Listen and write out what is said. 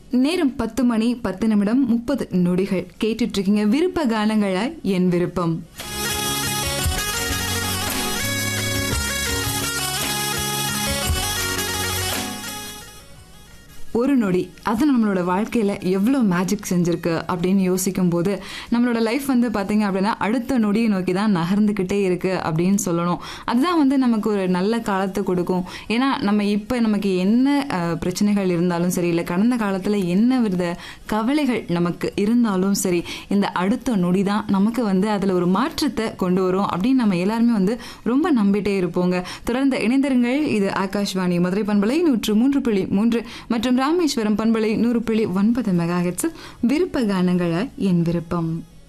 நேரம் பத்து மணி பத்து நிமிடம் முப்பது நொடிகள் கேட்டுட்டு இருக்கீங்க விருப்ப கானங்கள என் விருப்பம் ஒரு நொடி அது நம்மளோட வாழ்க்கையில் எவ்வளோ மேஜிக் செஞ்சுருக்கு அப்படின்னு யோசிக்கும் போது நம்மளோட லைஃப் வந்து பார்த்தீங்க அப்படின்னா அடுத்த நொடியை நோக்கி தான் நகர்ந்துக்கிட்டே இருக்குது அப்படின்னு சொல்லணும் அதுதான் வந்து நமக்கு ஒரு நல்ல காலத்தை கொடுக்கும் ஏன்னா நம்ம இப்போ நமக்கு என்ன அஹ், பிரச்சனைகள் இருந்தாலும் சரி இல்லை கடந்த காலத்தில் என்ன வித கவலைகள் நமக்கு இருந்தாலும் சரி இந்த அடுத்த நொடி தான் நமக்கு வந்து அதில் ஒரு மாற்றத்தை கொண்டு வரும் அப்படின்னு நம்ம எல்லாருமே வந்து ரொம்ப நம்பிட்டே இருப்போங்க தொடர்ந்து இணைந்திருங்கள் இது ஆகாஷ்வாணி மதுரை பண்பலை நூற்று மூன்று புள்ளி மூன்று மற்றும் ராமேஸ்வரம் பண்பலை நூறு புள்ளி ஒன்பது மெகா விருப்ப கானங்கள என் விருப்பம்